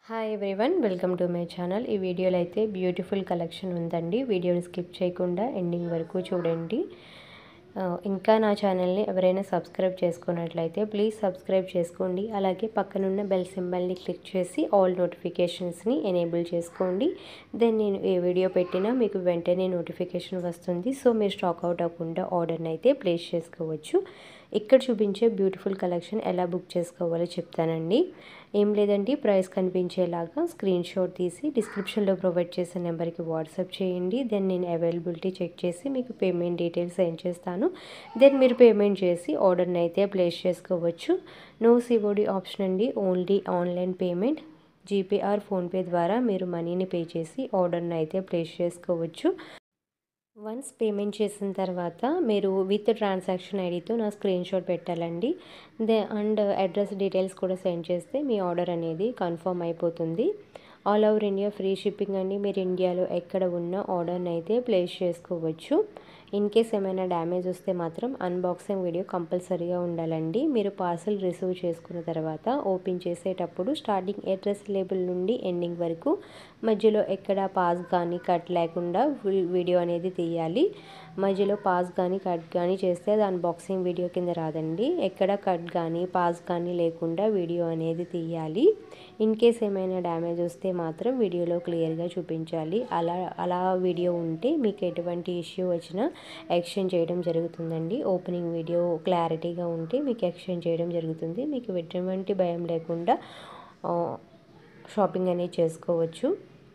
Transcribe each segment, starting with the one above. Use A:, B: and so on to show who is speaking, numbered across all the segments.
A: hi everyone welcome to my channel ఈ వీడియోలో అయితే బ్యూటిఫుల్ కలెక్షన్ ఉందండి వీడియోని స్కిప్ చేయకుండా ఎండింగ్ వరకు చూడండి ఆ, ఇంకా నా ఛానల్ని ఎవరైనా సబ్స్క్రైబ్ చేసుకున్నట్లయితే ప్లీజ్ సబ్స్క్రైబ్ చేసుకోండి అలాగే పక్కనున్న బెల్ సింబల్ని క్లిక్ చేసి ఆల్ నోటిఫికేషన్స్ని ఎనేబుల్ చేసుకోండి దెన్ నేను ఏ వీడియో పెట్టినా మీకు వెంటనే నోటిఫికేషన్ వస్తుంది సో మీరు స్టాక్ అవుట్ అవ్వకుండా ఆర్డర్ని అయితే ప్లేస్ చేసుకోవచ్చు ఇక్కడ చూపించే బ్యూటిఫుల్ కలెక్షన్ ఎలా బుక్ చేసుకోవాలో చెప్తానండి ఏం లేదండి ప్రైస్ కనిపించేలాగా స్క్రీన్ షాట్ తీసి డిస్క్రిప్షన్లో ప్రొవైడ్ చేసిన నెంబర్కి వాట్సాప్ చేయండి దెన్ నేను అవైలబిలిటీ చెక్ చేసి మీకు పేమెంట్ డీటెయిల్స్ సెండ్ చేస్తాను దెన్ మీరు పేమెంట్ చేసి ఆర్డర్ని అయితే ప్లేస్ చేసుకోవచ్చు నో సివోడి ఆప్షన్ అండి only online payment GPR PhonePe ద్వారా మీరు మనీని పే చేసి ఆర్డర్ని అయితే ప్లేస్ చేసుకోవచ్చు వన్స్ పేమెంట్ చేసిన తర్వాత మీరు విత్ ట్రాన్సాక్షన్ ఐడితో నా స్క్రీన్ షాట్ పెట్టాలండి దే అండ్ అడ్రస్ డీటెయిల్స్ కూడా సెండ్ చేస్తే మీ ఆర్డర్ అనేది కన్ఫర్మ్ అయిపోతుంది all over India free shipping అండి మీరు ఇండియాలో ఎక్కడ ఉన్న ఆర్డర్ని అయితే ప్లేస్ చేసుకోవచ్చు ఇన్ కేస్ ఏమైనా డ్యామేజ్ వస్తే మాత్రం అన్బాక్సింగ్ వీడియో కంపల్సరీగా ఉండాలండి మీరు పార్సల్ రిసీవ్ చేసుకున్న తర్వాత ఓపెన్ చేసేటప్పుడు స్టార్టింగ్ అడ్రస్ లేబుల్ నుండి ఎండింగ్ వరకు మధ్యలో ఎక్కడ పాస్ కానీ కట్ లేకుండా వీడియో అనేది తీయాలి మధ్యలో పాస్ కానీ కట్ కానీ చేస్తే అది అన్బాక్సింగ్ వీడియో కింద రాదండి ఎక్కడ కట్ కానీ పాస్ కానీ లేకుండా వీడియో అనేది తీయాలి ఇన్ కేస్ ఏమైనా డ్యామేజ్ వస్తే మాత్రం వీడియోలో క్లియర్గా చూపించాలి అలా అలా వీడియో ఉంటే మీకు ఎటువంటి ఇష్యూ వచ్చినా ఎక్స్చేంజ్ చేయడం జరుగుతుందండి ఓపెనింగ్ వీడియో క్లారిటీగా ఉంటే మీకు ఎక్స్చేంజ్ చేయడం జరుగుతుంది మీకు ఎటువంటి భయం లేకుండా షాపింగ్ అనేది చేసుకోవచ్చు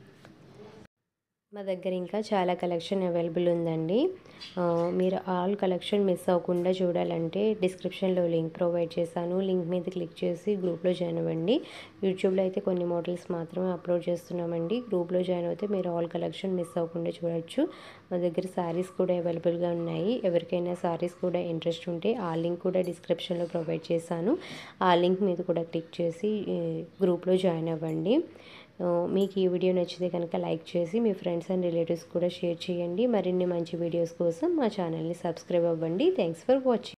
A: మా దగ్గర ఇంకా చాలా కలెక్షన్ అవైలబుల్ ఉందండి మీరు ఆల్ కలెక్షన్ మిస్ అవ్వకుండా చూడాలంటే డిస్క్రిప్షన్లో లింక్ ప్రొవైడ్ చేశాను లింక్ మీద క్లిక్ చేసి గ్రూప్లో జాయిన్ అవ్వండి యూట్యూబ్లో అయితే కొన్ని మోడల్స్ మాత్రమే అప్లోడ్ చేస్తున్నామండి గ్రూప్లో జాయిన్ అయితే మీరు ఆల్ కలెక్షన్ మిస్ అవ్వకుండా చూడొచ్చు మా దగ్గర శారీస్ కూడా అవైలబుల్గా ఉన్నాయి ఎవరికైనా శారీస్ కూడా ఇంట్రెస్ట్ ఉంటే ఆ లింక్ కూడా డిస్క్రిప్షన్లో ప్రొవైడ్ చేశాను ఆ లింక్ మీద కూడా క్లిక్ చేసి గ్రూప్లో జాయిన్ అవ్వండి మీకు ఈ వీడియో నచ్చితే కనుక లైక్ చేసి మీ ఫ్రెండ్స్ అండ్ రిలేటివ్స్ కూడా షేర్ చేయండి మరిన్ని మంచి వీడియోస్ కోసం మా ఛానల్ని సబ్స్క్రైబ్ అవ్వండి థ్యాంక్స్ ఫర్ వాచింగ్